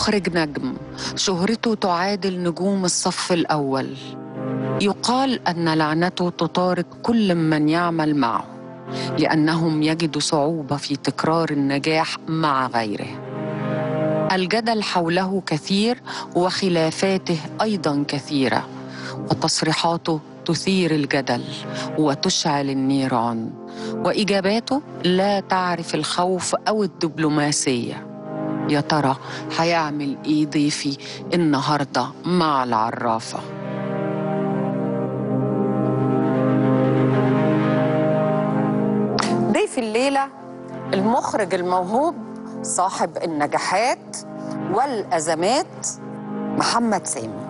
مخرج نجم شهرته تعادل نجوم الصف الأول يقال أن لعنته تطارد كل من يعمل معه لأنهم يجدوا صعوبة في تكرار النجاح مع غيره الجدل حوله كثير وخلافاته أيضا كثيرة وتصريحاته تثير الجدل وتشعل النيران واجاباته لا تعرف الخوف او الدبلوماسيه يا ترى هيعمل ايه ضيفي النهارده مع العرافه ضيفي الليله المخرج الموهوب صاحب النجاحات والازمات محمد سامي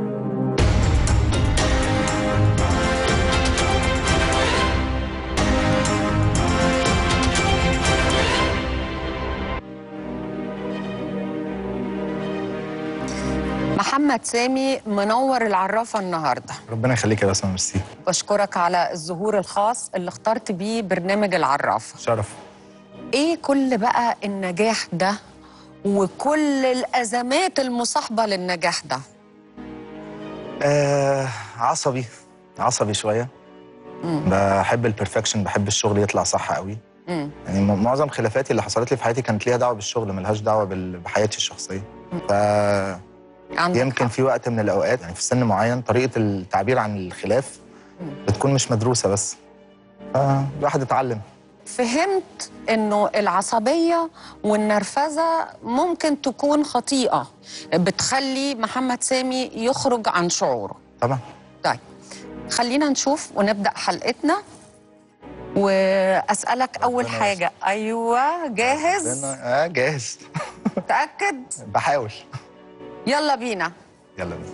محمد سامي منور العرافة النهاردة ربنا يخليك يا بسمة ميرسي بشكرك على الظهور الخاص اللي اخترت بيه برنامج العرافة شرف ايه كل بقى النجاح ده وكل الأزمات المصاحبة للنجاح ده آه عصبي عصبي شويه مم. بحب البرفكشن بحب الشغل يطلع صح قوي مم. يعني م- معظم خلافاتي اللي حصلت لي في حياتي كانت ليها دعوه بالشغل ملهاش دعوه بال- بحياتي الشخصيه ف عندك يمكن حق. في وقت من الاوقات يعني في سن معين طريقه التعبير عن الخلاف مم. بتكون مش مدروسه بس فالواحد اتعلم فهمت انه العصبيه والنرفزه ممكن تكون خطيئه بتخلي محمد سامي يخرج عن شعوره طبعا طيب خلينا نشوف ونبدا حلقتنا واسالك اول ربنا حاجه ايوه جاهز ربنا- اه جاهز متاكد بحاول يلا بينا يلا بينا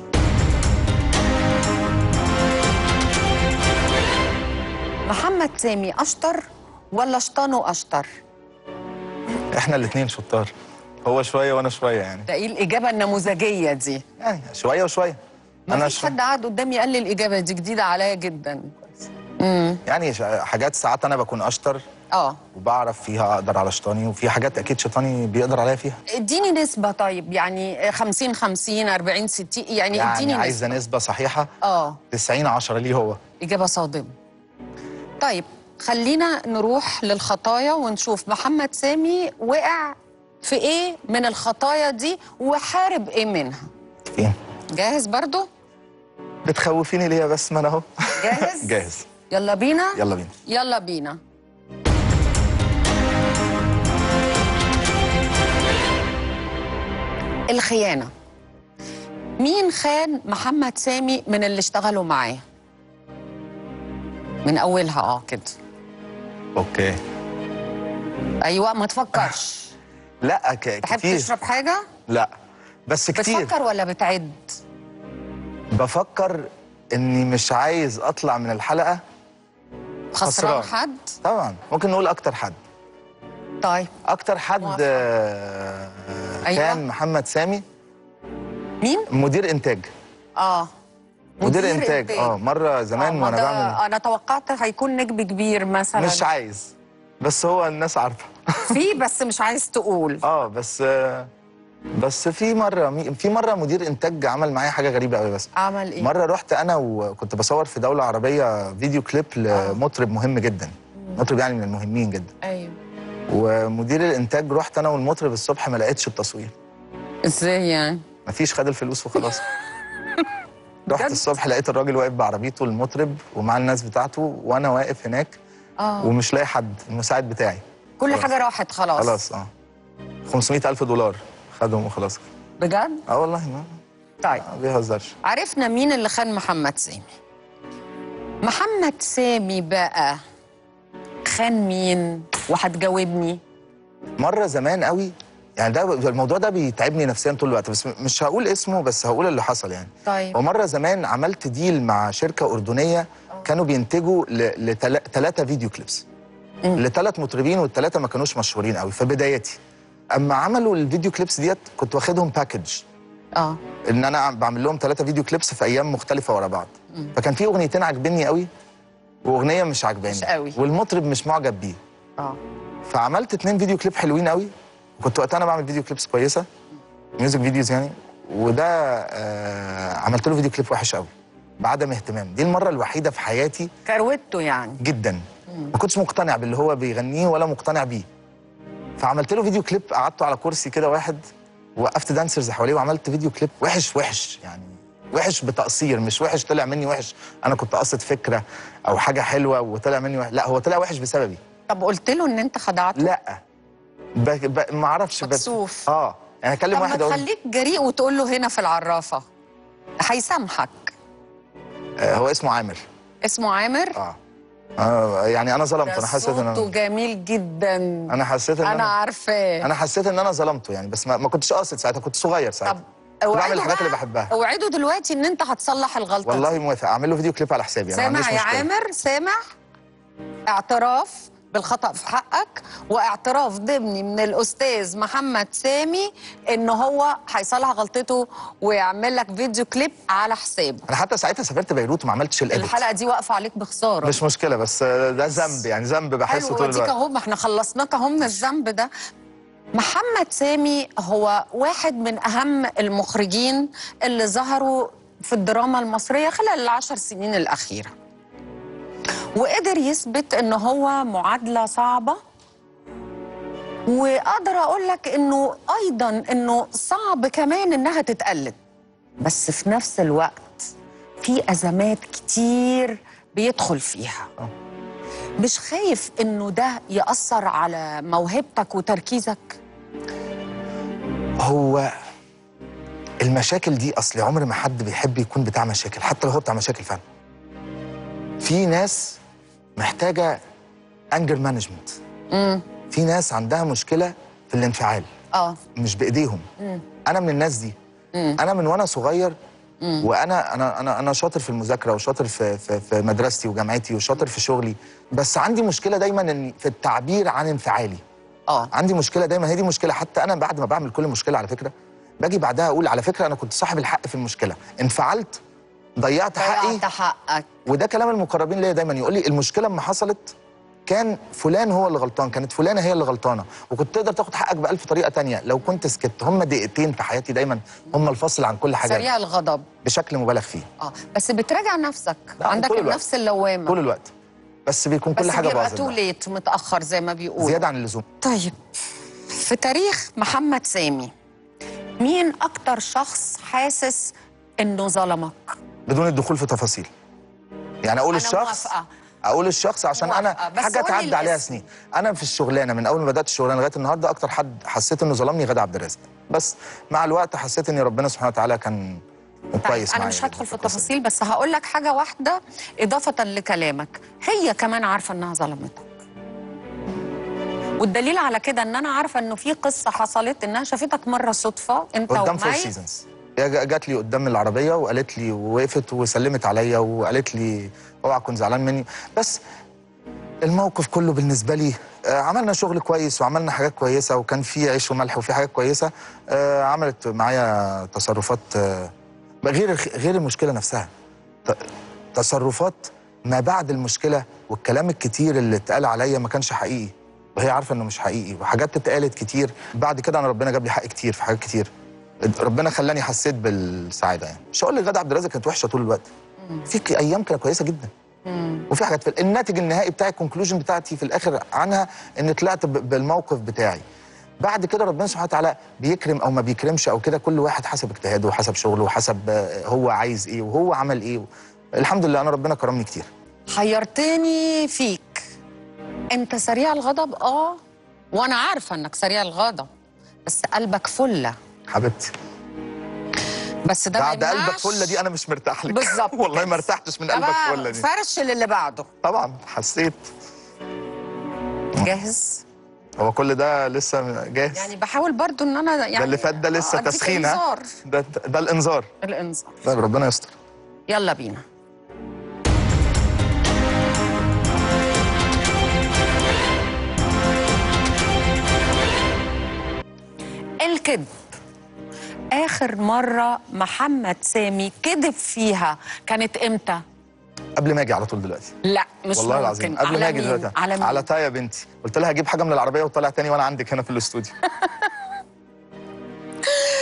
محمد سامي اشطر ولا شطانه اشطر احنا الاثنين شطار هو شويه وانا شويه يعني ده ايه الاجابه النموذجيه دي يعني شويه وشويه ما انا فيش شوية. حد قعد قدامي قال لي الاجابه دي جديده عليا جدا امم يعني ش- حاجات ساعات انا بكون اشطر اه وبعرف فيها اقدر على شيطاني وفي حاجات اكيد شيطاني بيقدر عليا فيها اديني نسبة طيب يعني 50 50 40 60 يعني, يعني اديني عايزه نسبة نسبه صحيحه اه 90 10 ليه هو إجابة صادمة طيب خلينا نروح للخطايا ونشوف محمد سامي وقع في ايه من الخطايا دي وحارب ايه منها فين جاهز برضو بتخوفيني ليه يا بس ما انا اهو جاهز جاهز يلا بينا يلا بينا يلا بينا الخيانة مين خان محمد سامي من اللي اشتغلوا معاه؟ من أولها اه كده اوكي أيوة ما تفكرش لا ك... تحب كتير تشرب حاجة؟ لا بس كتير بتفكر ولا بتعد؟ بفكر اني مش عايز اطلع من الحلقه خسران خسران. حد؟ طبعا ممكن نقول اكتر حد طيب اكتر حد موافقة. آه، أيوة. كان محمد سامي مين؟ مدير انتاج اه مدير, انتاج اه مره زمان آه، ما وانا ده بعمل أنا توقعت هيكون نجم كبير مثلا مش عايز بس هو الناس عارفه في بس مش عايز تقول اه بس آه، بس في مره مي- في مره مدير انتاج عمل معايا حاجه غريبه قوي بس عمل ايه؟ مره رحت انا وكنت بصور في دوله عربيه فيديو كليب لمطرب مهم جدا مطرب يعني من المهمين جدا ايوه ومدير الانتاج رحت انا والمطرب الصبح ما لقيتش التصوير ازاي يعني؟ مفيش خد الفلوس وخلاص رحت بجد؟ الصبح لقيت الراجل واقف بعربيته المطرب ومع الناس بتاعته وانا واقف هناك اه ومش لاقي حد المساعد بتاعي كل خلاص. حاجه راحت خلاص خلاص اه 500 ألف دولار خدهم وخلاص بجد؟ اه والله ما طيب ما بيهزرش عرفنا مين اللي خان محمد سامي محمد سامي بقى خان مين؟ وهتجاوبني مره زمان قوي يعني ده الموضوع ده بيتعبني نفسيا طول الوقت بس مش هقول اسمه بس هقول اللي حصل يعني طيب ومره زمان عملت ديل مع شركه اردنيه كانوا بينتجوا لثلاثه فيديو كليبس مم. لثلاث مطربين والثلاثه ما كانوش مشهورين قوي في بدايتي اما عملوا الفيديو كليبس ديت كنت واخدهم باكج اه ان انا بعمل لهم ثلاثه فيديو كليبس في ايام مختلفه ورا بعض مم. فكان في اغنيتين عاجبني قوي واغنيه مش عاجباني مش قوي. والمطرب مش معجب بيه اه فعملت اتنين فيديو كليب حلوين قوي وكنت وقتها انا بعمل فيديو كليبس كويسه ميوزك فيديوز يعني وده آه عملت له فيديو كليب وحش قوي بعدم اهتمام دي المره الوحيده في حياتي كروته يعني جدا ما كنتش مقتنع باللي هو بيغنيه ولا مقتنع بيه فعملت له فيديو كليب قعدته على كرسي كده واحد وقفت دانسرز حواليه وعملت فيديو كليب وحش وحش يعني وحش بتقصير مش وحش طلع مني وحش انا كنت قاصد فكره او حاجه حلوه وطلع مني وحش لا هو طلع وحش بسببي طب قلت له ان انت خدعته لا ب... ب... ما اعرفش بس مكسوف. اه يعني اكلم طب ما واحد اقول تخليك جريء وتقول له هنا في العرافه هيسامحك آه هو اسمه عامر اسمه عامر اه, آه يعني انا ظلمته ده انا حسيت ان صوته انا جميل جدا انا حسيت ان انا انا عارفاه انا حسيت ان انا ظلمته يعني بس ما, ما كنتش قاصد ساعتها كنت صغير ساعتها طب كنت بعمل اوعده الحاجات اللي بقى- بحبها اوعده دلوقتي ان انت هتصلح الغلطه دي. والله موافق اعمل له فيديو كليب على حسابي انا ما سامع عنديش يا مشكله عامر سامع اعتراف بالخطأ في حقك واعتراف ضمني من الأستاذ محمد سامي إن هو هيصلح غلطته ويعمل لك فيديو كليب على حسابه انا حتى ساعتها سافرت بيروت وما عملتش الاديت الحلقة دي واقفة عليك بخسارة مش مشكله بس ده ذنب يعني ذنب بحسه حلو طول وديك الوقت اهو ما احنا خلصناك اهو من الذنب ده محمد سامي هو واحد من اهم المخرجين اللي ظهروا في الدراما المصريه خلال العشر سنين الاخيره وقدر يثبت ان هو معادله صعبه واقدر اقول لك انه ايضا انه صعب كمان انها تتقلد بس في نفس الوقت في ازمات كتير بيدخل فيها آه. مش خايف انه ده ياثر على موهبتك وتركيزك هو المشاكل دي اصل عمر ما حد بيحب يكون بتاع مشاكل حتى لو هو بتاع مشاكل فعلا في ناس محتاجه انجر مانجمنت امم في ناس عندها مشكله في الانفعال اه مش بايديهم مم. انا من الناس دي مم. انا من وانا صغير مم. وانا انا انا انا شاطر في المذاكره وشاطر في في, في مدرستي وجامعتي وشاطر في شغلي بس عندي مشكله دايما ان في التعبير عن انفعالي اه عندي مشكله دايما هي دي مشكله حتى انا بعد ما بعمل كل مشكله على فكره باجي بعدها اقول على فكره انا كنت صاحب الحق في المشكله انفعلت ضيعت حقي ضيعت حقك وده كلام المقربين ليا دايما يقول لي المشكله لما حصلت كان فلان هو اللي غلطان كانت فلانه هي اللي غلطانه وكنت تقدر تاخد حقك بألف طريقه تانية لو كنت سكت هم دقيقتين في حياتي دايما هم الفصل عن كل حاجه سريع الغضب بشكل مبالغ فيه اه بس بتراجع نفسك لا، عندك طول الوقت. النفس اللوامه طول الوقت بس بيكون كل بس حاجه بيبقى باظت تو بقى. ليت متاخر زي ما بيقولوا زياده عن اللزوم طيب في تاريخ محمد سامي مين اكتر شخص حاسس انه ظلمك بدون الدخول في تفاصيل يعني اقول انا الشخص موافقه اقول الشخص عشان موافقة، انا بس حاجه قولي تعدي عليها الاسم. سنين انا في الشغلانه من اول ما بدات الشغلانه لغايه النهارده اكتر حد حسيت انه ظلمني غادة عبد الرازق بس مع الوقت حسيت ان ربنا سبحانه وتعالى كان كان طيب كويس انا معايا مش هدخل في القصة دي. التفاصيل بس هقول لك حاجه واحده اضافه لكلامك هي كمان عارفه انها ظلمتك والدليل على كده ان انا عارفه انه في قصه حصلت انها شافتك مره صدفه انت قدام فور ومي سيزونز هي جا- جات لي قدام العربيه وقالت لي ووقفت وسلمت عليا وقالت لي اوعى تكون زعلان مني بس الموقف كله بالنسبه لي آه، عملنا شغل كويس وعملنا حاجات كويسه وكان في عيش وملح وفي حاجات كويسه آه، عملت معايا تصرفات آه، غير غير المشكله نفسها ت- تصرفات ما بعد المشكله والكلام الكتير اللي اتقال عليا ما كانش حقيقي وهي عارفه انه مش حقيقي وحاجات اتقالت كتير بعد كده انا ربنا جاب لي حق كتير في حاجات كتير ربنا خلاني حسيت بالسعاده يعني مش هقول لك غادة عبد الرازق كانت وحشه طول الوقت في ك- ايام كانت كويسه جدا مم. وفي حاجات في الناتج النهائي بتاعي الكونكلوجن بتاعتي في الاخر عنها ان طلعت ب- بالموقف بتاعي بعد كده ربنا سبحانه وتعالى بيكرم او ما بيكرمش او كده كل واحد حسب اجتهاده وحسب شغله وحسب آه، هو عايز ايه وهو عمل ايه الحمد لله انا ربنا كرمني كتير حيرتني فيك انت سريع الغضب اه وانا عارفه انك سريع الغضب بس قلبك فله حبيبتي بس ده ما بعد قلبك يمنعش- فله دي انا مش مرتاح لك بالظبط والله كده. ما ارتحتش من ده قلبك بقى فله دي فرش للي بعده طبعا حسيت جاهز هو كل ده لسه جاهز يعني بحاول برضو ان انا يعني ده اللي فات ده لسه أديك تسخين ها إنذار. ده ده الانذار الانذار طيب ربنا يستر يلا بينا الكذب آخر مرة محمد سامي كذب فيها كانت إمتى؟ قبل ما اجي على طول دلوقتي لا مش والله ممكن العظيم قبل على ما اجي مين؟ دلوقتي على مين؟ على تايا بنتي قلت لها هجيب حاجه من العربيه وطلع تاني وانا عندك هنا في الاستوديو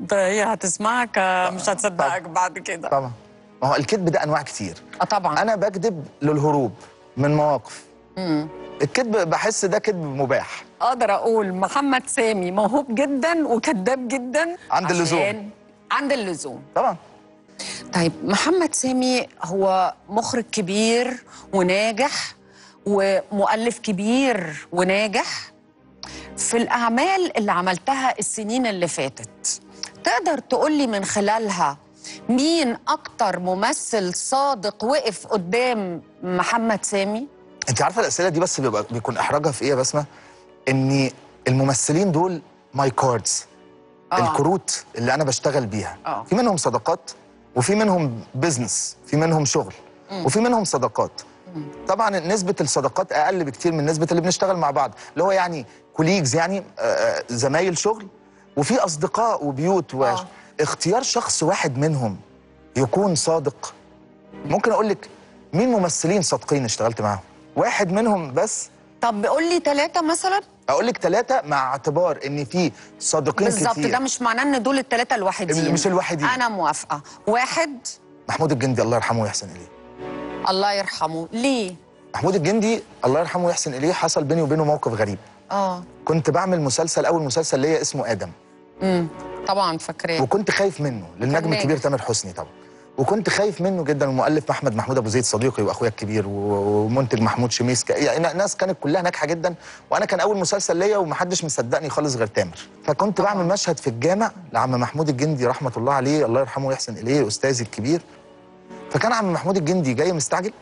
ده هي هتسمعك آه، مش هتصدقك بعد كده طبعا ما هو الكذب ده انواع كتير اه طبعا انا بكذب للهروب من مواقف مم. الكذب بحس ده كذب مباح اقدر اقول محمد سامي موهوب جدا وكذاب جدا عند اللزوم. عشان- عند اللزوم طبعا طيب محمد سامي هو مخرج كبير وناجح ومؤلف كبير وناجح في الأعمال اللي عملتها السنين اللي فاتت تقدر تقولي من خلالها مين أكتر ممثل صادق وقف قدام محمد سامي؟ انت عارفه الاسئله دي بس بيبقى بيكون احراجها في ايه يا بسمه ان الممثلين دول ماي كاردز آه. الكروت اللي انا بشتغل بيها آه. في منهم صداقات وفي منهم بزنس في منهم شغل وفي منهم صداقات طبعا نسبه الصداقات اقل بكتير من نسبه اللي بنشتغل مع بعض اللي هو يعني كوليجز يعني آه، آه، زمايل شغل وفي اصدقاء وبيوت آه. واختيار شخص واحد منهم يكون صادق ممكن اقول لك مين ممثلين صادقين اشتغلت معاهم واحد منهم بس طب قول لي ثلاثة مثلا اقول لك ثلاثه مع اعتبار ان في صادقين بالظبط كتير ده مش معناه ان دول الثلاثة الوحيدين مش الوحيدين. أنا موافقة واحد محمود الجندي الله يرحمه ويحسن اليه الله يرحمه ليه؟ محمود الجندي الله يرحمه ويحسن اليه حصل بيني وبينه موقف غريب اه كنت بعمل مسلسل اول مسلسل ليا اسمه ادم امم طبعا فاكراه وكنت خايف منه للنجم كان الكبير ناجح. تامر حسني طبعا وكنت خايف منه جدا المؤلف احمد محمود ابو زيد صديقي واخويا الكبير و- ومنتج محمود شميس ك- يعني ناس كانت كلها ناجحه جدا وانا كان اول مسلسل ليا ومحدش مصدقني خالص غير تامر فكنت طبعاً. بعمل مشهد في الجامع لعم محمود الجندي رحمه الله عليه الله يرحمه ويحسن اليه استاذي الكبير فكان عم محمود الجندي جاي مستعجل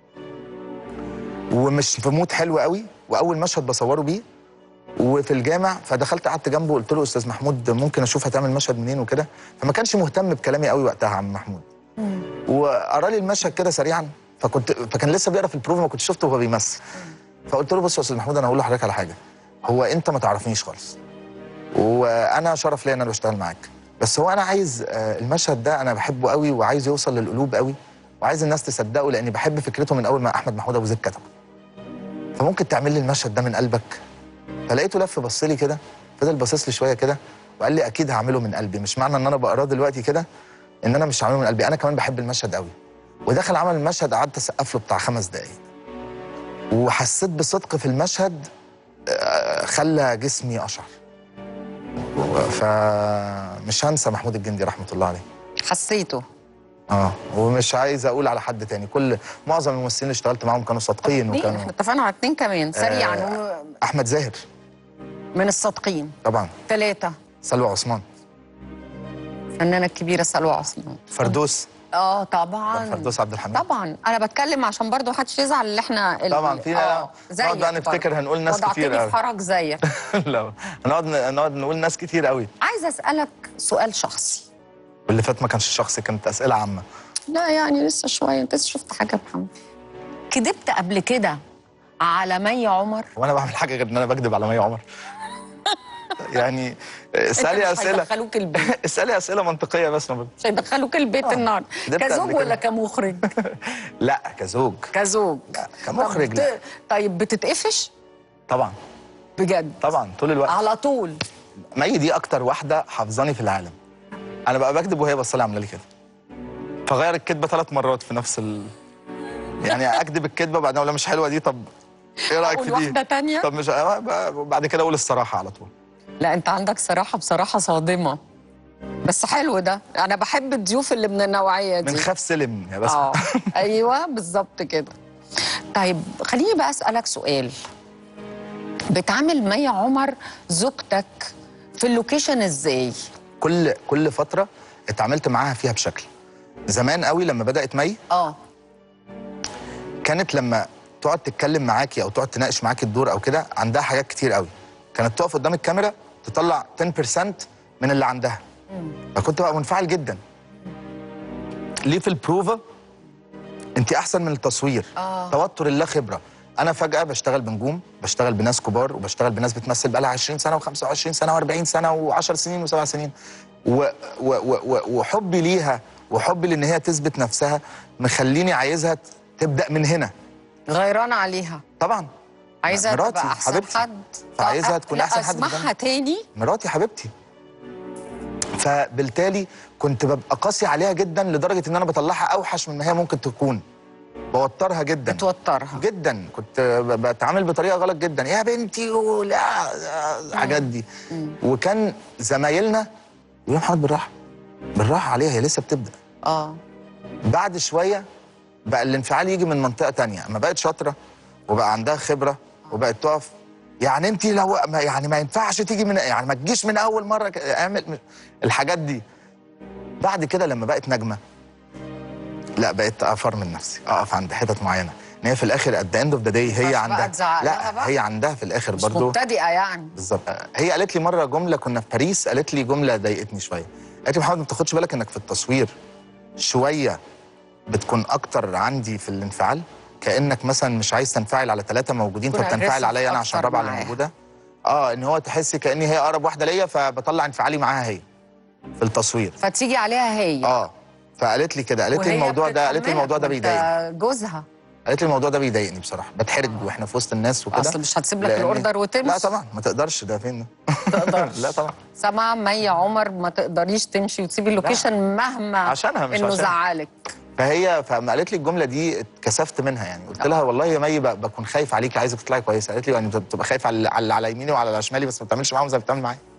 ومش في مود حلو قوي واول مشهد بصوره بيه وفي الجامع فدخلت قعدت جنبه وقلت له استاذ محمود ممكن اشوف هتعمل مشهد منين وكده فما كانش مهتم بكلامي قوي وقتها عم محمود وقرا لي المشهد كده سريعا فكنت فكان لسه بيقرا في البروف ما كنت شفته وهو بيمثل فقلت له بص يا استاذ محمود انا هقول لحضرتك على حاجه هو انت ما تعرفنيش خالص وانا شرف ليا ان انا بشتغل معاك بس هو انا عايز آه، المشهد ده انا بحبه قوي وعايز يوصل للقلوب قوي وعايز الناس تصدقه لاني بحب فكرته من اول ما احمد محمود ابو زيد كتبه فممكن تعمل لي المشهد ده من قلبك فلقيته لف بص لي كده فضل باصص لي شويه كده وقال لي اكيد هعمله من قلبي مش معنى ان انا بقراه دلوقتي كده ان انا مش هعمله من قلبي انا كمان بحب المشهد قوي ودخل عمل المشهد قعدت اسقف له بتاع خمس دقايق وحسيت بصدق في المشهد آه، خلى جسمي اشعر فمش هنسى محمود الجندي رحمه الله عليه حسيته اه ومش عايز اقول على حد تاني كل معظم الممثلين اللي اشتغلت معاهم كانوا صادقين اتنين وكانوا احنا اتفقنا على اتنين كمان سريعا آه. احمد زاهر من الصادقين طبعا ثلاثة سلوى عثمان الفنانة الكبيرة سلوى عثمان فردوس اه طبعا فردوس عبد الحميد طبعا انا بتكلم عشان برضو محدش يزعل اللي احنا ال- طبعا في آه، نقعد بقى زيك نفتكر برضو. هنقول ناس وضعتني كتير في قوي حرج زيك لا هنقعد نقعد نقول ناس كتير قوي عايزه اسالك سؤال شخصي واللي فات ما كانش شخصي كانت اسئله عامه لا يعني لسه شويه انت لسه شفت حاجه يا محمد كدبت قبل كده على مي عمر وانا بعمل حاجه غير ان انا بكذب على مي عمر يعني اسالي انت مش اسئله هيدخلوك البيت اسالي اسئله منطقيه بس ما مش هيدخلوك البيت آه. النهارده كدبت قبل كزوج كده. ولا كمخرج لا كزوج كزوج لا كمخرج طب لا بت- طيب بتتقفش طبعا بجد طبعا طول الوقت على طول مي دي اكتر واحده حافظاني في العالم انا بقى بكذب وهي بصلي عامله لي كده فغير الكذبه ثلاث مرات في نفس ال يعني اكذب الكذبه بعدين اقول لها مش حلوه دي طب ايه رايك اقول في دي واحده تانية طب مش آه، بقى- بعد كده اقول الصراحه على طول لا انت عندك صراحه بصراحه صادمه بس حلو ده انا بحب الضيوف اللي من النوعيه دي من خاف سلم يا بس اه ايوه بالظبط كده طيب خليني بقى اسالك سؤال بتعامل مي عمر زوجتك في اللوكيشن ازاي كل كل فتره اتعاملت معاها فيها بشكل زمان قوي لما بدات مي اه كانت لما تقعد تتكلم معاكي او تقعد تناقش معاكي الدور او كده عندها حاجات كتير قوي كانت تقف قدام الكاميرا تطلع 10% من اللي عندها فكنت بقى منفعل جدا ليه في البروفا انت احسن من التصوير آه. توتر اللا خبره انا فجاه بشتغل بنجوم بشتغل بناس كبار وبشتغل بناس بتمثل بقالها 20 سنه و25 سنه و40 سنه و10 سنين و7 سنين و و و و وحبي ليها وحبي لان هي تثبت نفسها مخليني عايزها تبدا من هنا غيران عليها طبعا عايزه مراتي، تبقى احسن حبيبتي. حد فعايزها آه، تكون لا، أحسن حد اسمعها قدامي. تاني مراتي حبيبتي فبالتالي كنت ببقى قاسي عليها جدا لدرجه ان انا بطلعها اوحش من ما هي ممكن تكون بوترها جدا بتوترها جدا كنت ب- بتعامل بطريقه غلط جدا يا بنتي ولا الحاجات دي وكان زمايلنا يقولوا يا محمد بالراحه بالراحه عليها هي لسه بتبدا اه بعد شويه بقى الانفعال يجي من منطقه تانية اما بقت شاطره وبقى عندها خبره وبقت تقف يعني انت لو ما يعني ما ينفعش تيجي من يعني ما تجيش من اول مره ك- اعمل الحاجات دي بعد كده لما بقت نجمه لا بقيت افر من نفسي اقف عند حتت معينه ان هي في الاخر ات ذا اند اوف ذا داي هي ينفعش بقى عندها تزعق لها لا بقى؟ هي عندها في الاخر مش برضو مبتدئه يعني بالظبط هي قالت لي مره جمله كنا في باريس قالت لي جمله ضايقتني شويه قالت لي محمد ما بتاخدش بالك انك في التصوير شويه بتكون اكتر عندي في الانفعال كانك مثلا مش عايز تنفعل على ثلاثه موجودين تكون فبتنفعل aggressive عليا انا عشان أكتر الرابعه اللي معاها. موجوده اه ان هو تحسي كاني هي اقرب واحده ليا فبطلع انفعالي معاها هي في التصوير فتيجي عليها هي اه فقالت لي كده قالت لي وهي الموضوع ده قالت لي بتتحملك الموضوع ده وانت بيضايقني جوزها قالت لي الموضوع ده بيضايقني بصراحه بتحرج واحنا في وسط الناس وكده اصل مش هتسيب لك لأن- الاوردر وتمشي لا طبعا ما تقدرش ده فين تقدرش لا طبعا سمع مي عمر ما تقدريش تمشي وتسيبي اللوكيشن مهما عشانها مش انه عشان. زعلك فهي فما قالت لي الجمله دي اتكسفت منها يعني قلت لها والله يا مي ب- بكون خايف عليكي عايزك تطلعي كويسه قالت لي يعني بتبقى خايف على على على يميني وعلى على شمالي بس ما بتعملش معاهم زي ما بتعمل معايا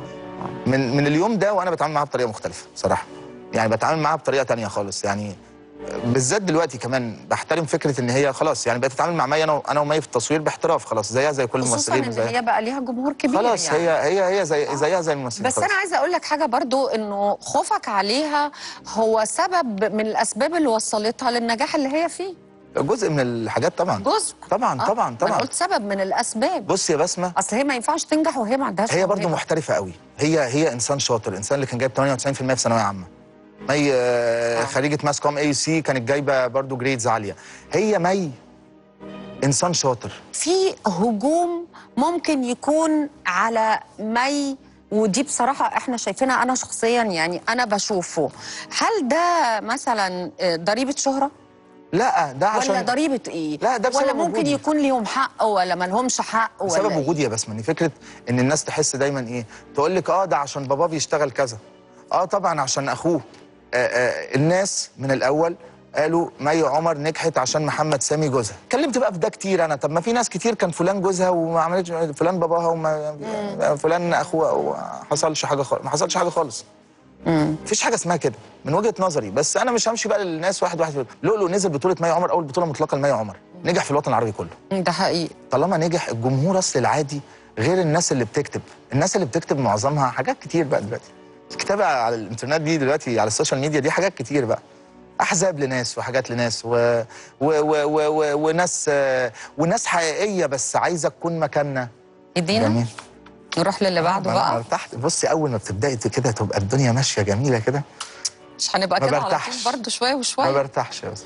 من من اليوم ده وانا بتعامل معاها بطريقه مختلفه بصراحه يعني بتعامل معاها بطريقه تانية خالص يعني بالذات دلوقتي كمان بحترم فكره ان هي خلاص يعني بقيت اتعامل مع مي انا انا ومي في التصوير باحتراف خلاص زيها زي كل خصوصا الممثلين ان زي هي بقى ليها جمهور كبير خلاص يعني. هي هي هي زي زيها زي الممثلين بس خلاص. انا عايزه اقول لك حاجه برضو انه خوفك عليها هو سبب من الاسباب اللي وصلتها للنجاح اللي هي فيه جزء من الحاجات طبعا جزء طبعا آه، طبعا ما انا طبعا قلت سبب من الاسباب بص يا بسمه اصل هي ما ينفعش تنجح وهي ما عندهاش هي برضو موهبة. محترفه قوي هي هي انسان شاطر الانسان اللي كان جايب 98% في ثانويه عامه مي آه، آه. خريجه ماس كوم اي سي كانت جايبه برضو جريدز عاليه هي مي انسان شاطر في هجوم ممكن يكون على مي ودي بصراحة احنا شايفينها أنا شخصيا يعني أنا بشوفه هل ده مثلا آه، ضريبة شهرة لا ده عشان ولا ضريبة إيه؟ لا، ده ولا بسبب ممكن وجودي. يكون ليهم حق ولا ما لهمش حق ولا بسبب إيه؟ وجودي يا بسمه ان فكره ان الناس تحس دايما ايه تقول لك اه ده عشان باباه بيشتغل كذا اه طبعا عشان اخوه آه آه الناس من الاول قالوا مي عمر نجحت عشان محمد سامي جوزها اتكلمت بقى في ده كتير انا طب ما في ناس كتير كان فلان جوزها وما عملتش فلان باباها وما فلان اخوها وما حصلش حاجه خالص ما حصلش حاجه خالص مم. مفيش حاجه اسمها كده من وجهه نظري بس انا مش همشي بقى للناس واحد واحد لؤلؤ نزل بطوله مي عمر اول بطوله مطلقه لمي عمر نجح في الوطن العربي كله ده حقيقي طالما نجح الجمهور اصل العادي غير الناس اللي بتكتب الناس اللي بتكتب معظمها حاجات كتير بقى دلوقتي الكتابه على الانترنت دي دلوقتي على السوشيال ميديا دي حاجات كتير بقى احزاب لناس وحاجات لناس و... و... و... و... و... وناس آه، وناس حقيقيه بس عايزه تكون مكاننا ادينا نروح للي بعده ما أنا بقى ارتحت بصي اول ما بتبداي كده تبقى الدنيا ماشيه جميله كده مش هنبقى ما كده على برتاحش. طول برضه شوية ما وشوية برتاحش بس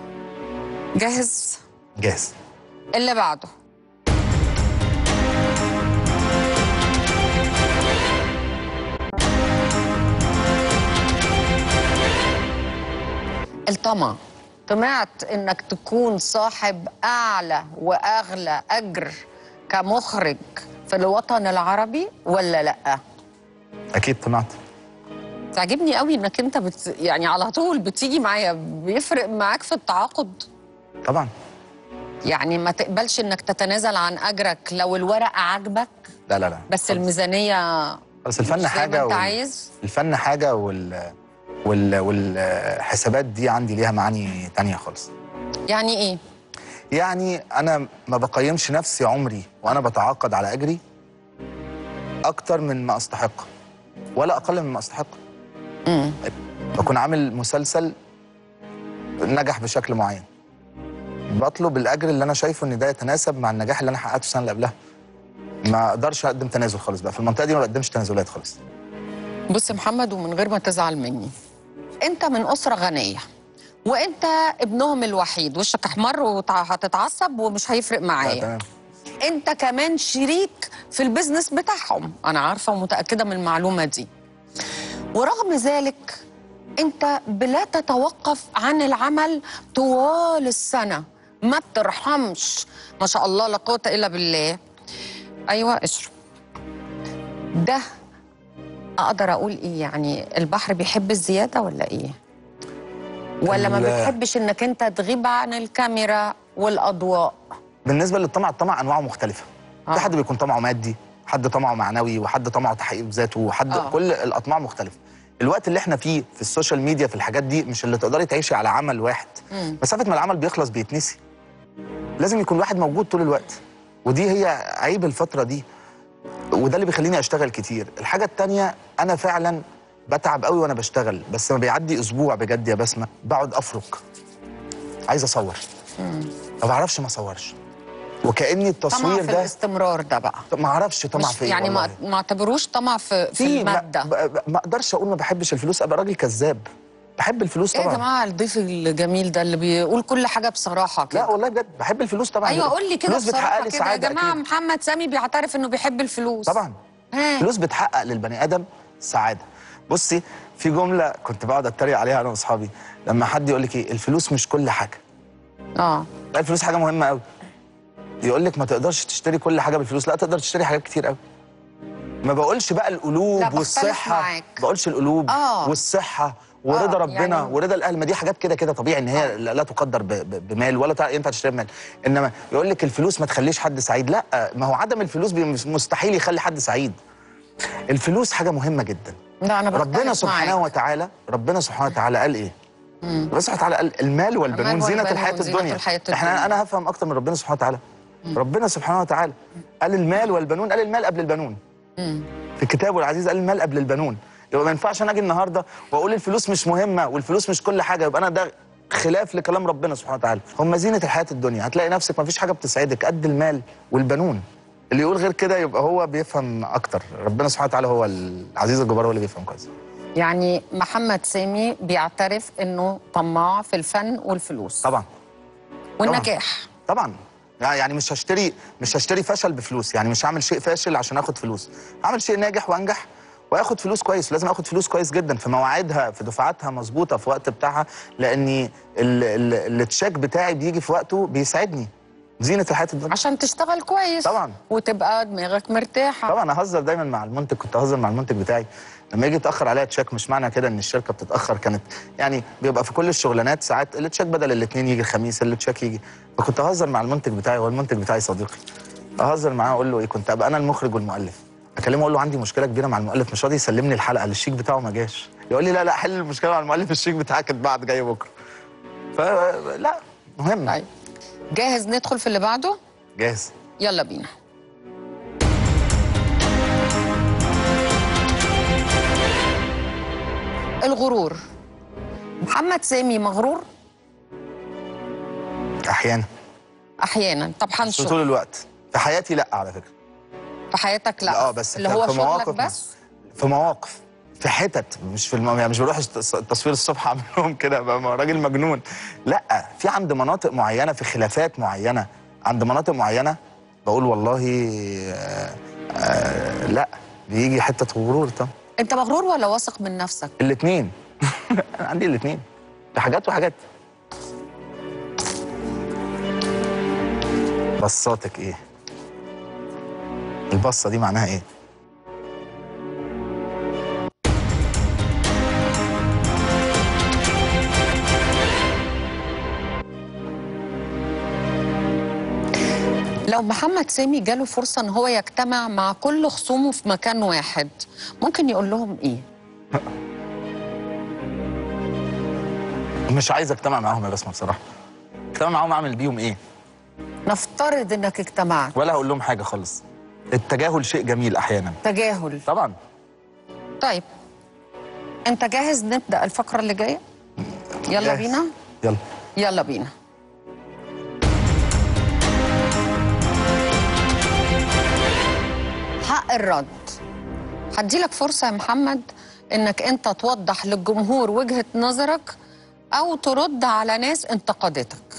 جاهز جاهز اللي بعده الطمع طمعت انك تكون صاحب اعلى واغلى اجر كمخرج في الوطن العربي ولا لا اكيد طمعت تعجبني قوي انك انت بت... يعني على طول بتيجي معايا بيفرق معاك في التعاقد طبعا يعني ما تقبلش انك تتنازل عن اجرك لو الورق عاجبك لا لا لا بس خالص. الميزانيه بس مش الفن زي ما حاجه انت وال- عايز الفن حاجه وال وال والحسابات دي عندي ليها معاني تانية خالص يعني ايه يعني انا ما بقيمش نفسي عمري وانا بتعاقد على اجري اكتر من ما استحق ولا اقل من ما استحق امم بكون عامل مسلسل نجح بشكل معين بطلب الاجر اللي انا شايفه ان ده يتناسب مع النجاح اللي انا حققته السنه اللي قبلها ما اقدرش اقدم تنازل خالص بقى في المنطقه دي ما بقدمش تنازلات خالص بص يا محمد ومن غير ما تزعل مني انت من اسره غنيه وانت ابنهم الوحيد وشك احمر وهتتعصب ومش هيفرق لا، معايا تمام انت كمان شريك في البيزنس بتاعهم انا عارفه ومتاكده من المعلومه دي ورغم ذلك انت بلا تتوقف عن العمل طوال السنه ما بترحمش ما شاء الله لا قوه الا بالله ايوه اشرب ده اقدر اقول ايه يعني البحر بيحب الزياده ولا ايه ولا ما ال- بتحبش انك انت تغيب عن الكاميرا والاضواء بالنسبه للطمع الطمع انواعه مختلفه آه. في حد بيكون طمعه مادي حد طمعه معنوي وحد طمعه تحقيق ذاته وحد آه. كل الاطماع مختلفه الوقت اللي احنا فيه في السوشيال ميديا في الحاجات دي مش اللي تقدري تعيشي على عمل واحد مم. مسافه ما العمل بيخلص بيتنسي لازم يكون واحد موجود طول الوقت ودي هي عيب الفتره دي وده اللي بيخليني اشتغل كتير الحاجه التانية انا فعلا بتعب قوي وانا بشتغل بس ما بيعدي اسبوع بجد يا بسمه بقعد افرك عايز اصور ما بعرفش ما اصورش وكاني طمع التصوير في ده الاستمرار ده بقى ما اعرفش طمع مش في ايه يعني ما والله. ما اعتبروش طمع في في في ما, الماده ب- ما اقدرش اقول ما بحبش الفلوس ابقى راجل كذاب بحب الفلوس ايه يا طبعا جماعه الضيف الجميل ده اللي بيقول كل حاجه بصراحه كده لا والله بجد بحب الفلوس طبعا ايوه قول لي كده الفلوس بتحقق بصراحه لي كده يا سعاده جماعه أكيد. محمد سامي بيعترف انه بيحب الفلوس طبعا ها الفلوس بتحقق للبني ادم سعاده بصي في جمله كنت بقعد اتريق عليها انا واصحابي لما حد يقول لك ايه الفلوس مش كل حاجه اه لا الفلوس حاجه مهمه قوي يقول لك ما تقدرش تشتري كل حاجه بالفلوس لا تقدر تشتري حاجات كتير قوي ما بقولش بقى لا، القلوب بختلف والصحه معاك. بقولش القلوب آه. والصحه ورضا آه، ربنا يعني- ورضا الاهل ما دي حاجات كده كده طبيعي ان هي لا لا تقدر ب- ب- بمال ولا تع- ينفع تشتري بمال انما يقول لك الفلوس ما تخليش حد سعيد لا ما هو عدم الفلوس بي- مستحيل يخلي حد سعيد الفلوس حاجه مهمه جدا لا انا ربنا بختلف سبحانه معاك. وتعالى ربنا سبحانه وتعالى قال ايه مم. ربنا سبحانه وتعالى قال المال والبنون المال زينة والبنون الحياة زينة الدنيا الحياة الدنيا. احنا انا هفهم اكتر من ربنا سبحانه وتعالى ربنا سبحانه وتعالى قال المال والبنون قال المال قبل البنون مم. في كتابه العزيز قال المال قبل البنون يبقى ما ينفعش انا اجي النهارده واقول الفلوس مش مهمه والفلوس مش كل حاجه يبقى انا ده خلاف لكلام ربنا سبحانه وتعالى هم زينه الحياه الدنيا هتلاقي نفسك ما فيش حاجه بتسعدك قد المال والبنون اللي يقول غير كده يبقى هو بيفهم اكتر ربنا سبحانه وتعالى هو العزيز الجبار هو اللي بيفهم كويس يعني محمد سامي بيعترف انه طماع في الفن والفلوس طبعا والنجاح طبعا يعني مش هشتري مش هشتري فشل بفلوس يعني مش هعمل شيء فاشل عشان اخد فلوس هعمل شيء ناجح وانجح واخد فلوس كويس لازم اخد فلوس كويس جدا في مواعيدها في دفعاتها مظبوطه في وقت بتاعها لاني ال- ال- التشيك بتاعي بيجي في وقته بيساعدني زينه الحياه الدنيا عشان تشتغل كويس طبعا. وتبقى دماغك مرتاحه طبعا اهزر دايما مع المنتج كنت اهزر مع المنتج بتاعي لما يجي يتاخر عليا تشيك مش معنى كده ان الشركه بتتاخر كانت يعني بيبقى في كل الشغلانات ساعات التشيك بدل الاثنين يجي الخميس التشيك يجي فكنت اهزر مع المنتج بتاعي هو المنتج بتاعي صديقي اهزر معاه اقول له ايه كنت ابقى انا المخرج والمؤلف اكلمه اقول له عندي مشكله كبيره مع المؤلف مش راضي يسلمني الحلقه الشيك بتاعه ما جاش يقول لي لا لا حل المشكله مع المؤلف الشيك بتاعك اتبعت جاي بكره فلا مهم طيب جاهز ندخل في اللي بعده جاهز يلا بينا الغرور محمد سامي مغرور احيانا احيانا طب بس هنشوف طول الوقت في حياتي لا على فكره في حياتك لا, لا اه بس اللي في- هو في شغلك مواقف بس في مواقف في حتت مش في الم... يعني مش بروح التص- التصوير الصبح اعمل لهم كده ابقى م- راجل مجنون لا في عند مناطق معينه في خلافات معينه عند مناطق معينه بقول والله آه آه لا بيجي حته غرور طب انت مغرور ولا واثق من نفسك الاثنين انا عندي الاثنين في حاجات وحاجات بصاتك ايه البصه دي معناها ايه لو محمد سامي جاله فرصة ان هو يجتمع مع كل خصومه في مكان واحد ممكن يقول لهم ايه؟ مش عايز اجتمع معاهم يا بسمه بصراحه اجتمع معاهم اعمل بيهم ايه نفترض انك اجتمعت ولا هقول لهم حاجه خالص التجاهل شيء جميل احيانا تجاهل طبعا طيب انت جاهز نبدأ الفقرة اللي جاية؟ يلا جاهز. بينا يلا يلا بينا حق الرد هديلك فرصة يا محمد انك انت توضح للجمهور وجهة نظرك او ترد على ناس انتقدتك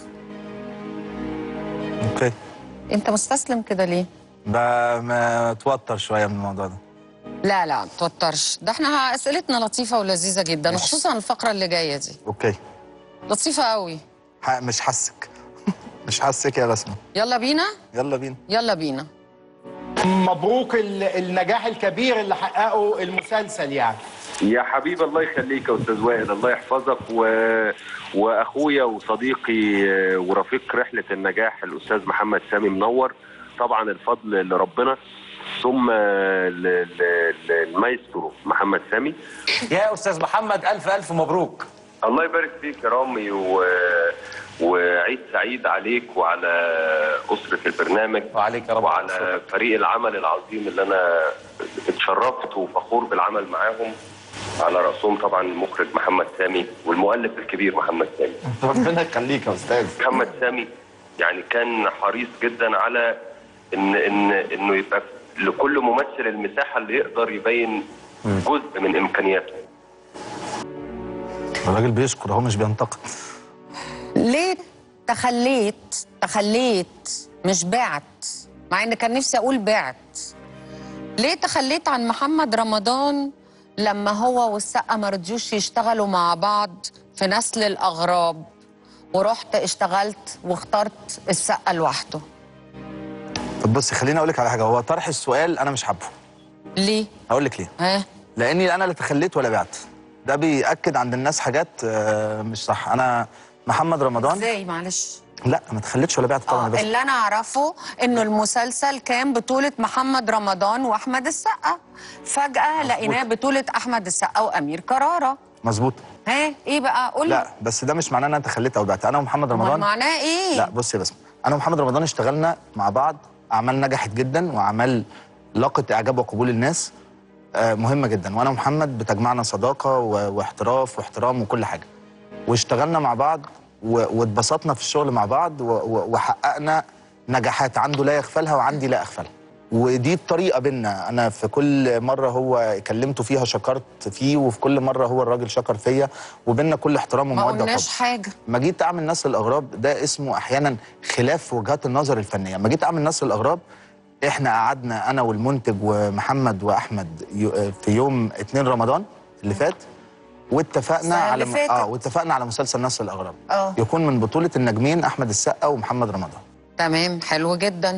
اوكي انت مستسلم كده ليه؟ متوتر شويه من الموضوع ده لا لا ما توترش ده احنا اسئلتنا لطيفة ولذيذة جدا ماشي. وخصوصا الفقرة اللي جاية دي اوكي لطيفة قوي ح- مش حاسك مش حاسك يا بسمه يلا بينا يلا بينا يلا بينا مبروك ال- النجاح الكبير اللي حققه المسلسل يعني يا حبيبي الله يخليك يا استاذ وائل الله يحفظك و... واخويا وصديقي آه، ورفيق رحله النجاح الاستاذ محمد سامي منور طبعا الفضل لربنا ثم ل- ل- للمايسترو محمد سامي يا استاذ محمد الف الف مبروك الله يبارك فيك يا رامي و... وعيد سعيد عليك وعلى أسرة البرنامج وعليك يا رب وعلى فريق العمل العظيم اللي أنا اتشرفت وفخور بالعمل معاهم على رأسهم طبعا المخرج محمد سامي والمؤلف الكبير محمد سامي ربنا يخليك يا استاذ محمد سامي يعني كان حريص جدا على ان ان انه يبقى لكل ممثل المساحه اللي يقدر يبين جزء من امكانياته الراجل بيشكر هو مش بينتقد ليه تخليت تخليت مش بعت مع ان كان نفسي اقول بعت ليه تخليت عن محمد رمضان لما هو والسقا ما رضيوش يشتغلوا مع بعض في نسل الاغراب ورحت اشتغلت واخترت السقا لوحده طب بصي خليني اقول لك على حاجه هو طرح السؤال انا مش حابه ليه هقول لك ليه ها لاني انا لا تخليت ولا بعت ده بياكد عند الناس حاجات آه، مش صح انا محمد رمضان ازاي معلش لا ما تخليتش ولا بعت طبعا اه بس اللي انا اعرفه انه المسلسل كان بطولة محمد رمضان واحمد السقا فجأة لقيناه بطولة احمد السقا وامير كرارة مظبوط ها ايه بقى قول لي لا بس ده مش معناه ان انا تخليت او بعت انا ومحمد أمال رمضان معناه ايه لا بصي بس انا ومحمد رمضان اشتغلنا مع بعض اعمال نجحت جدا واعمال لاقت اعجاب وقبول الناس آه، مهمه جدا وانا ومحمد بتجمعنا صداقه و- واحتراف واحترام وكل حاجه واشتغلنا مع بعض و- واتبسطنا في الشغل مع بعض و- و- وحققنا نجاحات عنده لا يغفلها وعندي لا اغفلها ودي الطريقه بينا انا في كل مره هو كلمته فيها شكرت فيه وفي كل مره هو الراجل شكر فيا وبينا كل احترام ما وموده قلناش وحب. حاجة ما جيت اعمل نسل الاغراب ده اسمه احيانا خلاف وجهات النظر الفنيه ما جيت اعمل نسل الاغراب احنا قعدنا انا والمنتج ومحمد واحمد يو- في يوم 2 رمضان اللي فات واتفقنا السنة على اللي فاتت. اه واتفقنا على مسلسل نسل الاغراب اه يكون من بطوله النجمين احمد السقا ومحمد رمضان تمام حلو جدا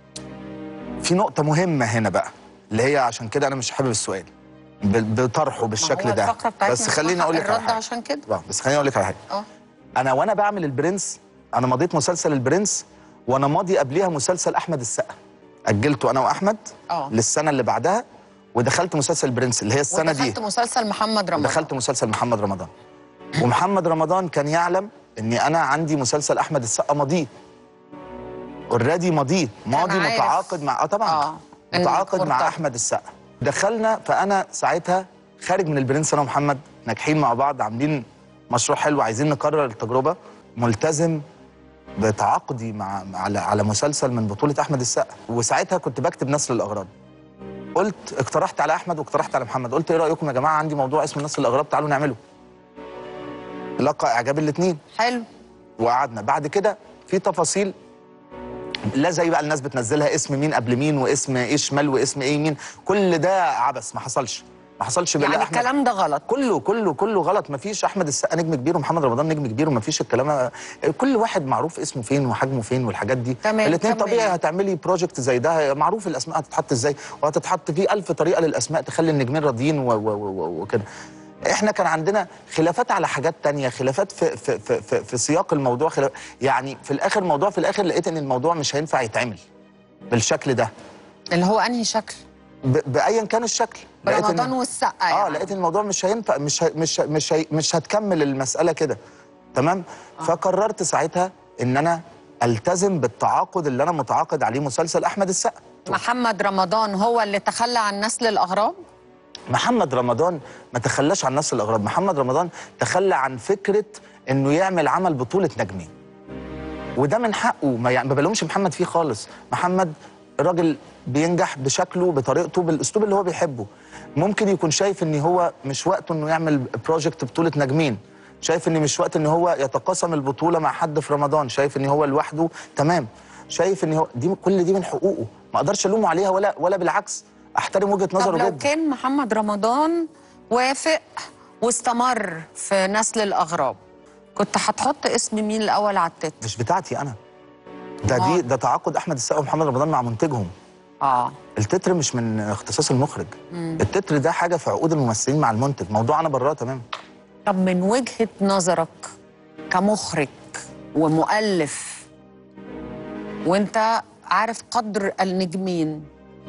في نقطه مهمه هنا بقى اللي هي عشان كده انا مش حابب السؤال ب- بطرحه ما بالشكل هو ده الفقرة بتاعتنا بس خليني اسمها اقول لك على الرد حاجه عشان كده آه، بس خليني اقول لك على حاجه اه انا وانا بعمل البرنس انا مضيت مسلسل البرنس وانا ماضي قبليها مسلسل احمد السقا اجلته انا واحمد اه للسنه اللي بعدها ودخلت مسلسل البرنس اللي هي السنه دي ودخلت مسلسل محمد رمضان دخلت مسلسل محمد رمضان ومحمد رمضان كان يعلم اني انا عندي مسلسل احمد السقا ماضيه اوريدي ماضيه ماضي عارف. متعاقد مع اه طبعا اه إنك متعاقد مع مرتبط. احمد السقا دخلنا فانا ساعتها خارج من البرنس انا ومحمد ناجحين مع بعض عاملين مشروع حلو عايزين نكرر التجربه ملتزم بتعاقدي مع على على مسلسل من بطوله احمد السقا وساعتها كنت بكتب نسل الاغراب قلت اقترحت على احمد واقترحت على محمد قلت ايه رايكم يا جماعه عندي موضوع اسمه نسل الاغراب تعالوا نعمله لقى اعجاب الاثنين حلو وقعدنا بعد كده في تفاصيل لا زي بقى الناس بتنزلها اسم مين قبل مين واسم ايه شمال واسم ايه يمين كل ده عبث ما حصلش ما حصلش بلا يعني احمد الكلام ده غلط كله كله كله غلط ما فيش احمد السقا نجم كبير ومحمد رمضان نجم كبير وما فيش الكلام كل واحد معروف اسمه فين وحجمه فين والحاجات دي تمام، الاثنين كمل. طبيعي هتعملي بروجكت زي ده معروف الاسماء هتتحط ازاي وهتتحط فيه ألف طريقه للاسماء تخلي النجمين راضيين و- و- و- وكده احنا كان عندنا خلافات على حاجات تانية خلافات في في في في, في سياق الموضوع خلاف يعني في الاخر الموضوع في الاخر لقيت ان الموضوع مش هينفع يتعمل بالشكل ده اللي هو انهي شكل ب- بايا كان الشكل لقيت إن- رمضان والسقا اه يعني. لقيت الموضوع مش هينفع مش هي مش هي مش هي مش هتكمل المساله كده تمام فقررت ساعتها ان انا التزم بالتعاقد اللي انا متعاقد عليه مسلسل احمد السقا محمد رمضان هو اللي تخلى عن نسل الاغراب محمد رمضان ما تخلاش عن نسل الاغراب محمد رمضان تخلى عن فكره انه يعمل عمل بطوله نجمين وده من حقه ما يعني ما بلومش محمد فيه خالص محمد راجل بينجح بشكله بطريقته بالاسلوب اللي هو بيحبه ممكن يكون شايف ان هو مش وقته انه يعمل بروجكت بطوله نجمين شايف ان مش وقت ان هو يتقاسم البطوله مع حد في رمضان شايف ان هو لوحده تمام شايف ان هو دي كل دي من حقوقه ما اقدرش الومه عليها ولا ولا بالعكس احترم وجهه طب نظره لو جدا كان محمد رمضان وافق واستمر في نسل الاغراب كنت هتحط اسم مين الاول على التتر مش بتاعتي انا ده آه. دي ده تعاقد احمد السقا ومحمد رمضان مع منتجهم اه التتر مش من اختصاص المخرج التتر ده حاجه في عقود الممثلين مع المنتج موضوع انا براه تمام طب من وجهة نظرك كمخرج ومؤلف وانت عارف قدر النجمين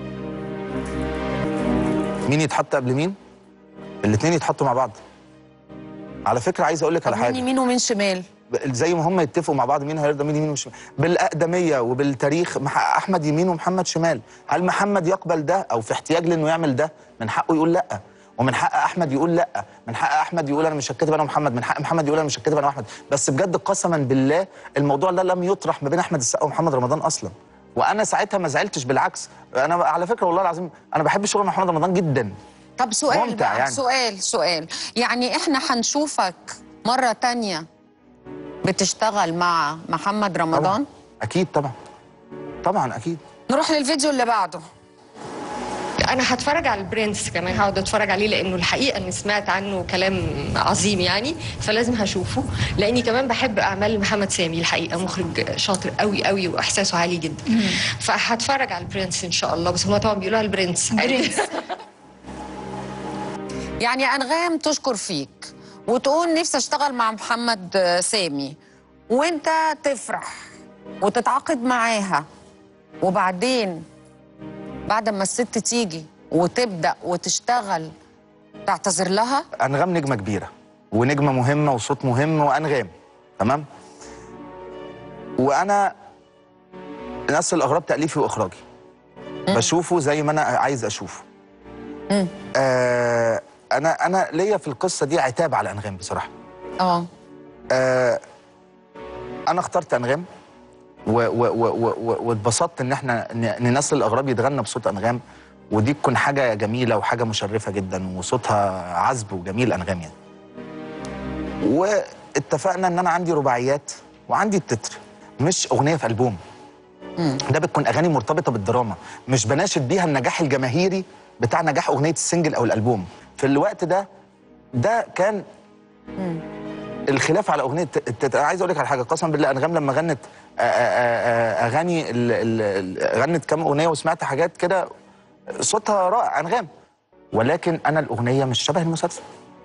مين يتحط قبل مين الاثنين يتحطوا مع بعض على فكره عايز اقول لك طب على مين حاجه يمين ومين شمال ب- زي ما هم يتفقوا مع بعض مين هيرضى مين يمين ومش بالاقدميه وبالتاريخ مح- احمد يمين ومحمد شمال هل محمد يقبل ده او في احتياج لانه يعمل ده من حقه يقول لا ومن حق احمد يقول لا من حق احمد يقول انا مش هتكتب انا ومحمد من حق محمد يقول انا مش هتكتب انا واحمد بس بجد قسما بالله الموضوع ده لم يطرح ما بين احمد السقا ومحمد رمضان اصلا وانا ساعتها ما زعلتش بالعكس انا على فكره والله العظيم انا بحب شغل محمد رمضان جدا طب سؤال ممتع بقى يعني. سؤال سؤال يعني احنا هنشوفك مرة تانية بتشتغل مع محمد رمضان طبعا اكيد طبعا طبعا اكيد نروح للفيديو اللي بعده انا هتفرج على البرنس كمان هقعد اتفرج عليه لانه الحقيقه اني سمعت عنه كلام عظيم يعني فلازم هشوفه لاني كمان بحب اعمال محمد سامي الحقيقه مخرج شاطر قوي قوي واحساسه عالي جدا فهتفرج على البرنس ان شاء الله بس هم طبعا بيقولوها البرنس برنس. يعني انغام تشكر فيك وتقول نفسي اشتغل مع محمد آه، سامي وانت تفرح وتتعاقد معاها وبعدين بعد ما الست تيجي وتبدا وتشتغل تعتذر لها انغام نجمه كبيره ونجمه مهمه وصوت مهم وانغام تمام وانا نفس الاغراب تاليفي واخراجي بشوفه زي ما انا عايز اشوفه مم. آه انا انا ليا في القصه دي عتاب على انغام بصراحه اه آه انا اخترت انغام و- و- و- و- و- واتبسطت ان احنا ن- ننزل الاغراب يتغنى بصوت انغام ودي تكون حاجه جميله وحاجه مشرفه جدا وصوتها عذب وجميل انغام يعني واتفقنا ان انا عندي رباعيات وعندي التتر مش اغنيه في البوم ده بتكون اغاني مرتبطه بالدراما مش بناشد بيها النجاح الجماهيري بتاع نجاح اغنيه السنجل او الالبوم في الوقت ده ده كان الخلاف على اغنيه التتر انا عايز اقول لك على حاجه قسما بالله انغام لما غنت آه، آه، آه، اغاني ال- ال- ال- غنت كام اغنيه وسمعت حاجات كده صوتها رائع انغام ولكن انا الاغنيه مش شبه المسلسل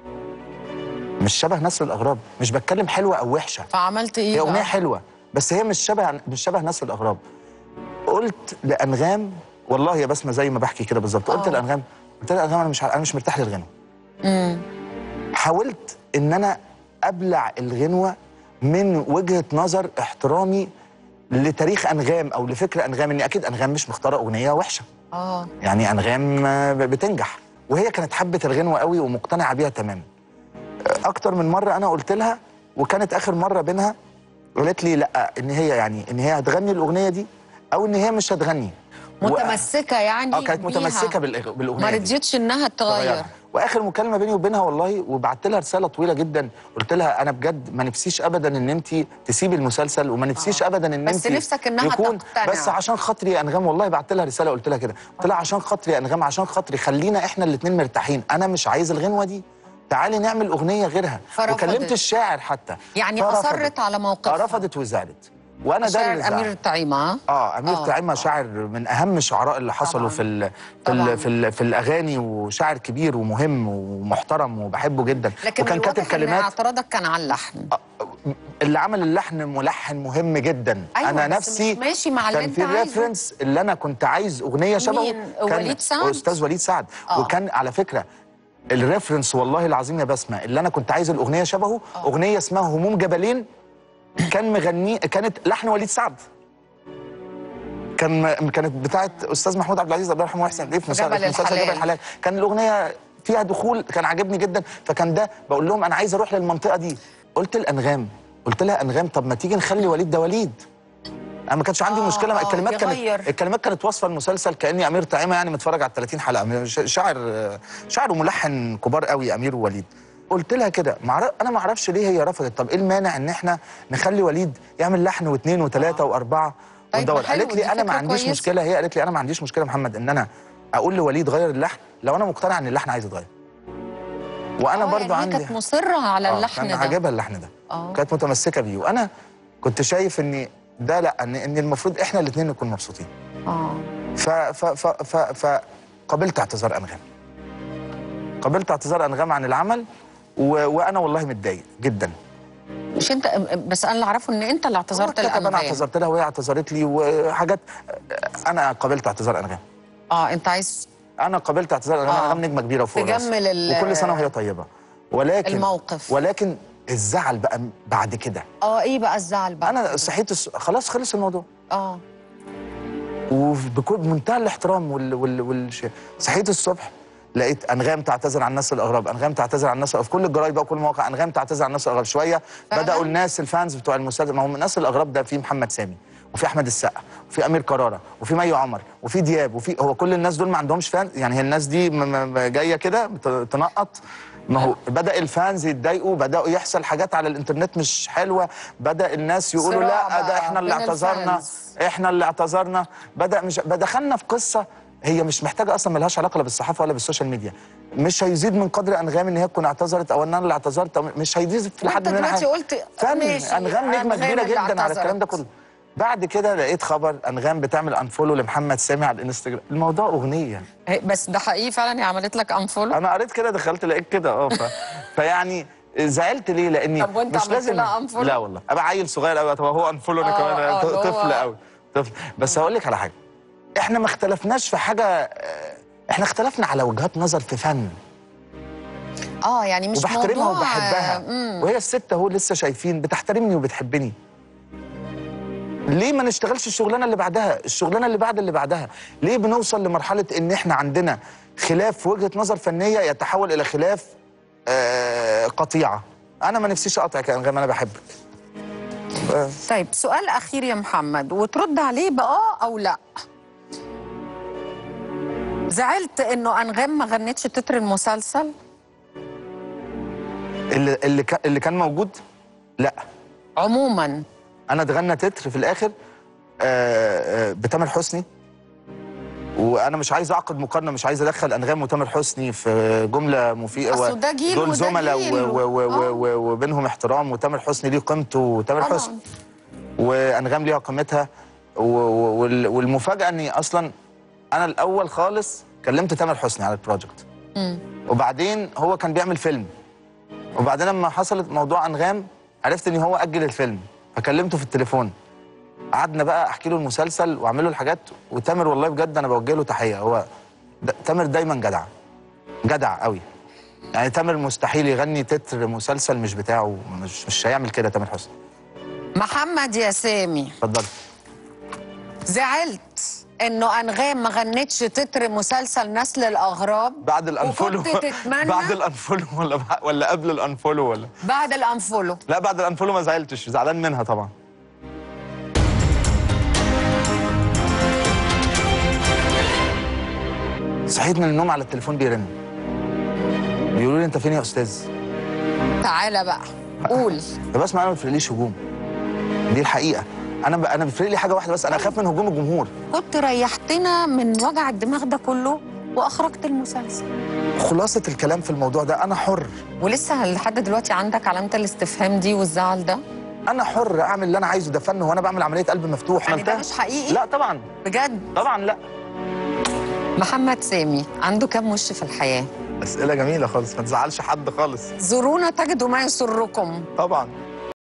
مش شبه نسر الاغراب مش بتكلم حلوه او وحشه فعملت ايه هي اغنيه بقى؟ حلوه بس هي مش شبه مش شبه نسر الاغراب قلت لانغام والله يا بسمه زي ما بحكي كده بالظبط قلت آه. لانغام قلت لها انغام انا مش ع- انا مش مرتاح للغنى مم. حاولت ان انا ابلع الغنوه من وجهه نظر احترامي لتاريخ انغام او لفكر انغام ان اكيد انغام مش مختاره اغنيه وحشه اه يعني انغام آه، بتنجح وهي كانت حبت الغنوه قوي ومقتنعه بيها تماما آه، اكتر من مره انا قلت لها وكانت اخر مره بينها قالت لي لا ان هي يعني ان هي هتغني الاغنيه دي او ان هي مش هتغني و- متمسكه يعني اه كانت بيها. متمسكه بالإغ- بالاغنيه ما دي. رضيتش انها تغير تغيرها. واخر مكالمه بيني وبينها والله وبعت لها رساله طويله جدا قلت لها انا بجد ما نفسيش ابدا ان انت تسيبي المسلسل وما نفسيش آه. ابدا ان بس انت نفسك إنها يكون تقتنع. بس عشان خاطري يا انغام والله بعت لها رساله قلت لها كده قلت لها عشان خاطري يا انغام عشان خاطري خلينا احنا الاثنين مرتاحين انا مش عايز الغنوه دي تعالي نعمل اغنيه غيرها فرفضت. وكلمت الشاعر حتى يعني فرفضت. اصرت على موقفها آه، رفضت وزعلت وانا ده شاعر اللي زعل. امير الطعيمه ها؟ اه امير آه، طعيمه آه. شاعر من اهم الشعراء اللي حصلوا طبعاً. في ال في طبعاً. ال في, ال في الاغاني وشاعر كبير ومهم ومحترم وبحبه جدا لكن وكان كاتب الواضح إن كلمات اعتراضك كان على اللحن اللي عمل اللحن ملحن مهم جدا أيوة، انا بس نفسي مش ماشي مع اللي كان أنت في عايزه. الريفرنس اللي انا كنت عايز اغنيه شبهه مين؟ كان وليد سعد؟ استاذ وليد سعد آه. وكان على فكره الريفرنس والله العظيم يا بسمه اللي انا كنت عايز الاغنيه شبهه اغنيه اسمها هموم جبلين كان مغني كانت لحن وليد سعد كان كانت بتاعت استاذ محمود عبد العزيز الله يرحمه ويحسن اليه في مسلسل جبل في مسلسل الحلال. جبل الحلال كان الاغنيه فيها دخول كان عاجبني جدا فكان ده بقول لهم انا عايز اروح للمنطقه دي قلت الانغام قلت لها انغام طب ما تيجي نخلي وليد ده وليد انا ما كانش عندي آه، مشكله آه، الكلمات كانت يغير. الكلمات كانت واصفه المسلسل كاني امير طعيمه يعني متفرج على 30 حلقه ش- شاعر شاعر وملحن كبار قوي امير ووليد قلت لها كده معر... انا ما اعرفش ليه هي رفضت طب ايه المانع ان احنا نخلي وليد يعمل لحن واثنين وثلاثه واربعه طيب، وندور ما حلو، قالت لي دي انا ما فكرة عنديش كويسة. مشكله هي قالت لي انا ما عنديش مشكله محمد ان انا اقول لوليد غير اللحن لو انا مقتنع ان اللحن عايز يتغير وانا آه، برضو يعني هي عندي كانت مصره على آه، اللحن كان ده عاجبها اللحن ده آه. كانت متمسكه بيه وانا كنت شايف ان ده لا ان ان المفروض احنا الاثنين نكون مبسوطين اه ف ف ف ف فقبلت اعتذار انغام قبلت اعتذار انغام عن العمل و... وانا والله متضايق جدا مش انت بس انا اللي اعرفه ان انت اللي اعتذرت كتب انا لانغام اعتذرت لها وهي اعتذرت لي وحاجات انا قبلت اعتذار انغام اه انت عايز انا قبلت اعتذار انغام آه. انغام نجمه كبيره وفوق راسي. تجمل ال- وكل سنه وهي طيبه ولكن الموقف. ولكن الزعل بقى بعد كده اه ايه بقى الزعل بقى انا صحيت الس... خلاص خلص الموضوع اه وبمنتهى الاحترام وال... وال... والش... صحيت الصبح لقيت انغام تعتذر عن الناس الاغراب انغام تعتذر عن الناس في كل الجرايد بقى وكل المواقع انغام تعتذر عن الناس الاغراب شويه فعلاً؟ بداوا الناس الفانز بتوع المسلسل ما هم الناس الاغراب ده في محمد سامي وفي احمد السقا وفي امير كراره وفي مي عمر وفي دياب وفي هو كل الناس دول ما عندهمش فان يعني هي الناس دي م... م... م- جايه كده بت- تنقط ما هو بدا الفانز يتضايقوا بداوا يحصل حاجات على الانترنت مش حلوه بدا الناس يقولوا صراع لا ده بقى احنا اللي بين اعتذرنا الفانز. احنا اللي اعتذرنا بدا مش دخلنا في قصه هي مش محتاجه اصلا ملهاش علاقه لا بالصحافه ولا بالسوشيال ميديا مش هيزيد من قدر انغام ان هي تكون اعتذرت او ان انا اللي اعتذرت أو مش هيزيد في لحد وانت مننا دلوقتي حاجه قلت فن ماشي، انغام نجمه أنغام كبيره اللي جدا على اعتذرت. الكلام ده كله بعد كده لقيت خبر انغام بتعمل انفولو لمحمد سامي على الانستجرام الموضوع اغنيه بس ده حقيقي فعلا هي عملت لك انفولو انا قريت كده دخلت لقيت كده اه ف... فيعني زعلت ليه لاني طب وأنت مش عملت لازم لها unfollow؟ لا والله ابقى عيل صغير قوي طب هو انفولو انا آه، كمان آه، اللي هو- طفل قوي طفل بس هقول لك على حاجه احنا ما اختلفناش في حاجه آه، احنا اختلفنا على وجهات نظر في فن اه يعني مش وبحترمها موضوع وبحبها مم. وهي الست اهو لسه شايفين بتحترمني وبتحبني ليه ما نشتغلش الشغلانه اللي بعدها الشغلانه اللي بعد اللي بعدها ليه بنوصل لمرحله ان احنا عندنا خلاف في وجهه نظر فنيه يتحول الى خلاف آه قطيعه انا ما نفسيش اقطعك يا انغام انا بحبك آه، طيب سؤال اخير يا محمد وترد عليه باه او لا زعلت انه انغام ما غنتش تتر المسلسل اللي اللي كان اللي كان موجود لا عموما انا اتغنى تتر في الاخر آه، آه، بتامر حسني وانا مش عايز اعقد مقارنه مش عايز ادخل انغام وتامر حسني في جمله مفيده أصل ده جيل دول وده زملاء جيل. و- و- و- آه. و- و- وبينهم احترام وتامر حسني ليه قيمته وتامر طبعاً. حسني وانغام ليها قيمتها و- و- وال- والمفاجاه اني اصلا انا الاول خالص كلمت تامر حسني على البروجكت مم. وبعدين هو كان بيعمل فيلم وبعدين لما حصلت موضوع انغام عرفت ان هو اجل الفيلم فكلمته في التليفون قعدنا بقى احكي له المسلسل واعمل له الحاجات وتامر والله بجد انا بوجه له تحيه هو د- تامر دايما جدع جدع قوي يعني تامر مستحيل يغني تتر مسلسل مش بتاعه مش مش هيعمل كده تامر حسني محمد يا سامي اتفضل زعلت انه انغام ما غنتش تتر مسلسل نسل الاغراب بعد الانفولو وكنت تتمنى بعد الانفولو ولا بع- ولا قبل الانفولو ولا بعد الانفولو لا بعد الانفولو ما زعلتش زعلان منها طبعا صحيت من النوم على التليفون بيرن بيقولوا لي انت فين يا استاذ تعالى بقى قول فبسمع انا ما بيفرقليش هجوم دي الحقيقه انا ب... انا بيفرق لي حاجه واحده بس انا اخاف من هجوم الجمهور كنت ريحتنا من وجع الدماغ ده كله واخرجت المسلسل خلاصه الكلام في الموضوع ده انا حر ولسه لحد دلوقتي عندك علامه الاستفهام دي والزعل ده انا حر اعمل اللي انا عايزه ده فن وانا بعمل عمليه قلب مفتوح يعني ده عملتها. مش حقيقي لا طبعا بجد طبعا لا محمد سامي عنده كام وش في الحياه اسئله جميله خالص ما تزعلش حد خالص زورونا تجدوا ما يسركم طبعا